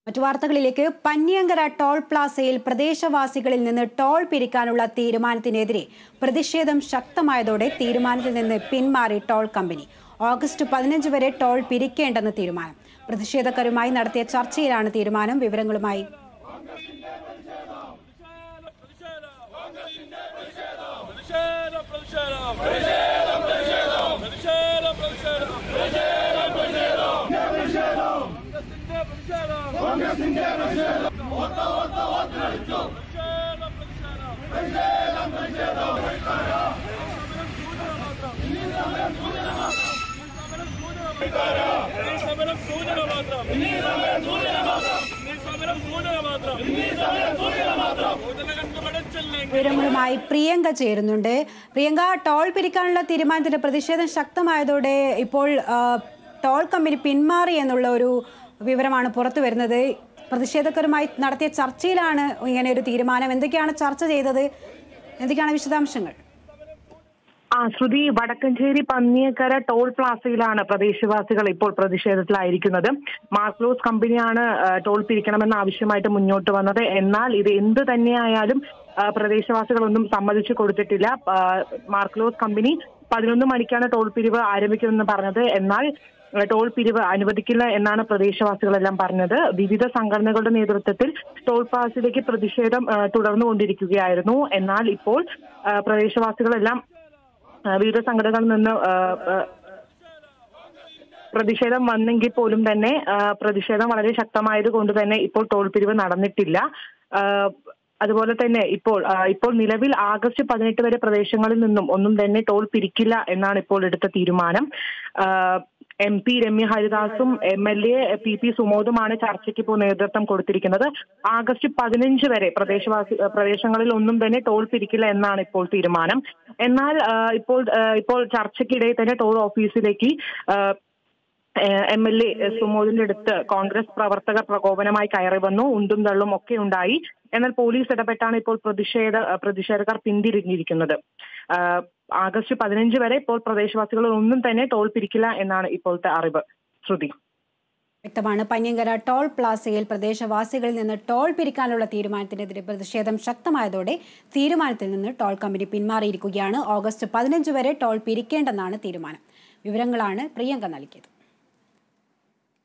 മറ്റു വാർത്തകളിലേക്ക് പന്നിയങ്കര ടോൾ പ്ലാസയിൽ പ്രദേശവാസികളിൽ നിന്ന് ടോൾ പിരിക്കാനുള്ള തീരുമാനത്തിനെതിരെ പ്രതിഷേധം ശക്തമായതോടെ തീരുമാനത്തിൽ നിന്ന് പിന്മാറി ടോൾ കമ്പനി ഓഗസ്റ്റ് പതിനഞ്ച് വരെ ടോൾ പിരിക്കേണ്ടെന്ന് തീരുമാനം പ്രതിഷേധക്കാരുമായി നടത്തിയ ചർച്ചയിലാണ് തീരുമാനം വിവരങ്ങളുമായി പ്രതിഷേധം പ്രതിഷേധം പ്രതിഷേധം പ്രതിഷേധം പ്രതിഷേധം കോൺഗ്രസിന്റെ പ്രതിഷേധം ഈ സമരം സൂചന മാത്രം ഈ സമരം സൂചന മാത്രം സൂചന കണ്ടുപടച്ചില്ലെങ്കിൽ വിവരങ്ങളുമായി പ്രിയങ്ക ചേരുന്നുണ്ട് പ്രിയങ്ക ടോൾ പിരിക്കാനുള്ള തീരുമാനത്തിന്റെ പ്രതിഷേധം ശക്തമായതോടെ ഇപ്പോൾ ആ, ടോൾ കമ്പനി പിന്മാറി എന്നുള്ള ഒരു വിവരമാണ് പുറത്തു വരുന്നത് പ്രതിഷേധക്കാരുമായി നടത്തിയ ചർച്ചയിലാണ് ഇങ്ങനെ ഒരു തീരുമാനം എന്തൊക്കെയാണ് ചർച്ച ചെയ്തത് എന്തൊക്കെയാണ് വിശദാംശങ്ങൾ ആ ശ്രുതി വടക്കഞ്ചേരി പന്നിയക്കര ടോൾ പ്ലാസയിലാണ് പ്രദേശവാസികൾ ഇപ്പോൾ പ്രതിഷേധത്തിലായിരിക്കുന്നത് മാർക്ലോസ് കമ്പനിയാണ് ആ, ടോൾ പിരിക്കണമെന്ന ആവശ്യമായിട്ട് മുന്നോട്ട് വന്നത് എന്നാൽ ഇത് എന്ത് തന്നെയായാലും ആ, പ്രദേശവാസികളൊന്നും സമ്മതിച്ചു കൊടുത്തിട്ടില്ല ആ, മാർക്ലോസ് കമ്പനി പതിനൊന്ന് മണിക്കാണ് ടോൾ പിരിവ് ആരംഭിക്കുമെന്ന് പറഞ്ഞത് എന്നാൽ ആ, ടോൾ പിരിവ് അനുവദിക്കില്ല എന്നാണ് പ്രദേശവാസികളെല്ലാം പറഞ്ഞത് വിവിധ സംഘടനകളുടെ നേതൃത്വത്തിൽ ടോൾ പ്ലാസയിലേക്ക് പ്രതിഷേധം ആ, തുടർന്നുകൊണ്ടിരിക്കുകയായിരുന്നു എന്നാൽ ഇപ്പോൾ ആ, പ്രദേശവാസികളെല്ലാം ആ, വിവിധ സംഘടനകളിൽ നിന്ന് ആ, ആ, പ്രതിഷേധം വന്നെങ്കിൽ പോലും തന്നെ ആ, പ്രതിഷേധം വളരെ ശക്തമായത് കൊണ്ട് തന്നെ ഇപ്പോൾ ടോൾ പിരിവ് നടന്നിട്ടില്ല ആ, അതുപോലെ തന്നെ ഇപ്പോൾ ആ, ഇപ്പോൾ നിലവിൽ ആഗസ്റ്റ് പതിനെട്ട് വരെ പ്രദേശങ്ങളിൽ നിന്നും ഒന്നും തന്നെ ടോൾ പിരിക്കില്ല എന്നാണ് ഇപ്പോൾ എടുത്ത തീരുമാനം എം പി രമ്യ ഹരിദാസും M L A P P സുമോദുമാണ് ചർച്ചയ്ക്ക് ഇപ്പോൾ നേതൃത്വം കൊടുത്തിരിക്കുന്നത് ആഗസ്റ്റ് പതിനഞ്ച് വരെ പ്രദേശവാസി പ്രദേശങ്ങളിൽ ഒന്നും തന്നെ ടോൾ പിരിക്കില്ല എന്നാണ് ഇപ്പോൾ തീരുമാനം എന്നാൽ ആ, ഇപ്പോൾ ആ, ഇപ്പോൾ ചർച്ചയ്ക്കിടെ തന്നെ ടോൾ ഓഫീസിലേക്ക് ആ, എം എൽ എ സുമോദിന്റെ അടുത്ത് കോൺഗ്രസ് പ്രവർത്തകർ പ്രകോപനമായി കയറി വന്നു ഉണ്ടും തള്ളും ഒക്കെ ഉണ്ടായി എന്നാൽ പോലീസ് ഇടപെട്ടാണ് ഇപ്പോൾ പ്രതിഷേധ പ്രതിഷേധക്കാർ പിന്തിരിഞ്ഞിരിക്കുന്നത് ആ, ആഗസ്റ്റ് പതിനഞ്ച് വരെ ഇപ്പോൾ പ്രദേശവാസികൾ ഒന്നും തന്നെ ടോൾ പിരിക്കില്ല എന്നാണ് ഇപ്പോഴത്തെ അറിവ് ശ്രുതി വ്യക്തമാണ് പന്യങ്കര ടോൾ പ്ലാസയിൽ പ്രദേശവാസികളിൽ നിന്ന് ടോൾ പിരിക്കാനുള്ള തീരുമാനത്തിനെതിരെ പ്രതിഷേധം ശക്തമായതോടെ തീരുമാനത്തിൽ നിന്ന് ടോൾ കമ്പനി പിന്മാറിയിരിക്കുകയാണ് ഓഗസ്റ്റ് പതിനഞ്ച് വരെ ടോൾ പിരിക്കേണ്ടെന്നാണ് തീരുമാനം വിവരങ്ങളാണ് പ്രിയങ്ക നൽകിയത്